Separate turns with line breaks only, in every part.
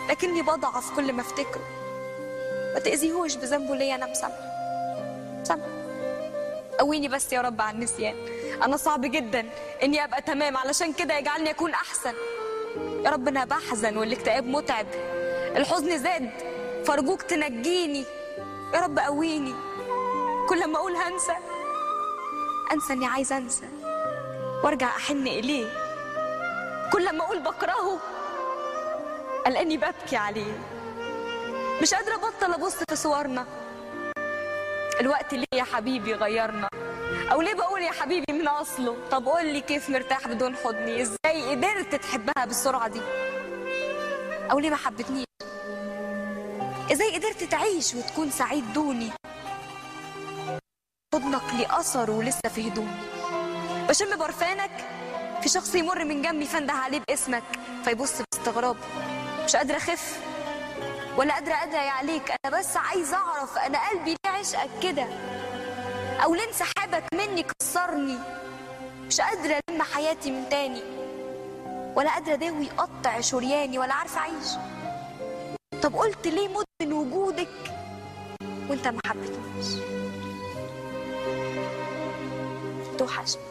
لكني بضعف كل ما افتكره ما تأذيهوش بذنبه ليا انا مسامحه مسامحه قويني بس يا رب على النسيان انا صعب جدا اني ابقى تمام علشان كده يجعلني اكون احسن يا رب انا بحزن والاكتئاب متعب الحزن زاد فارجوك تنجيني يا رب قويني كل ما اقول هنسى انسى اني عايزه انسى وارجع احن اليه كل ما اقول بكرهه الاقيني ببكي عليه مش قادره ابطل ابص في صورنا الوقت ليه يا حبيبي غيرنا او ليه بقول يا حبيبي من اصله طب قول لي كيف مرتاح بدون حضني ازاي قدرت تحبها بالسرعه دي او ليه ما حبتنيش ازاي قدرت تعيش وتكون سعيد دوني حضنك ليه اثر ولسه في هدومي بشم برفانك في شخص يمر من جنبي فانده عليه باسمك فيبص باستغراب مش قادره اخف ولا قادره ادعي عليك انا بس عايزه اعرف انا قلبي ليه عشقك كده او ليه انسحابك مني كسرني مش قادره الم حياتي من تاني ولا قادره اداوي قطع شرياني ولا عارفه اعيش طب قلت ليه مت من وجودك وانت ما حبيتنيش توحشني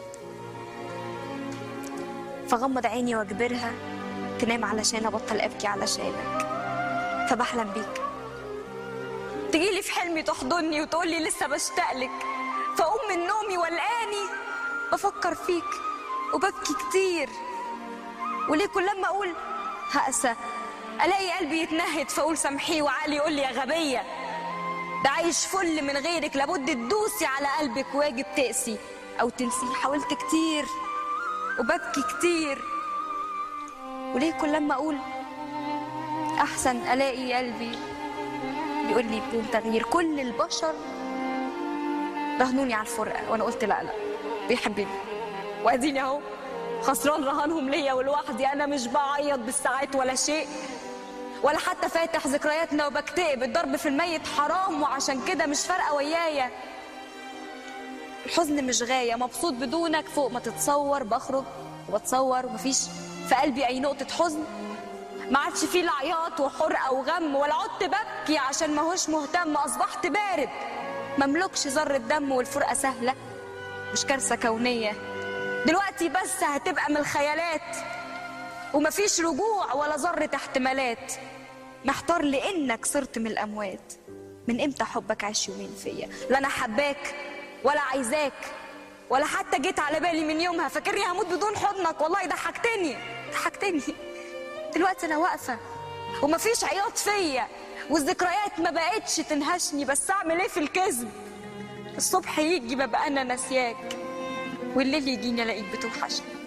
فغمض عيني واجبرها تنام علشان ابطل ابكي علشانك فبحلم بيك تجيلي في حلمي تحضني وتقولي لسه بشتاق لك فاقوم من نومي والقاني بفكر فيك وببكي كتير وليه كل لما اقول هأسى الاقي قلبي يتنهد فاقول سامحيه وعقلي يقول لي يا غبيه ده عايش فل من غيرك لابد تدوسي على قلبك واجب تقسي او تنسيه حاولت كتير وببكي كتير وليه كل لما اقول احسن الاقي قلبي بيقول لي بدون تغيير كل البشر رهنوني على الفرقه وانا قلت لا لا بيحبني واديني اهو خسران رهانهم ليا ولوحدي انا مش بعيط بالساعات ولا شيء ولا حتى فاتح ذكرياتنا وبكتئب الضرب في الميت حرام وعشان كده مش فارقه ويايا الحزن مش غايه مبسوط بدونك فوق ما تتصور بخرج وبتصور ومفيش في قلبي اي نقطه حزن ما عادش فيه لا عياط وحرقه وغم ولا عدت ببكي عشان ماهوش مهتم اصبحت بارد مملكش ذره دم والفرقه سهله مش كارثه كونيه دلوقتي بس هتبقى من الخيالات ومفيش رجوع ولا ذره احتمالات محتار لانك صرت من الاموات من امتى حبك عاش يومين فيا لا انا حباك ولا عايزاك ولا حتى جيت على بالي من يومها فاكرني هموت بدون حضنك والله ضحكتني ضحكتني دلوقتي انا واقفه ومفيش عياط فيا والذكريات ما بقتش تنهشني بس اعمل ايه في الكذب الصبح يجي ببقى انا ناسياك والليل يجيني الاقيك بتوحشني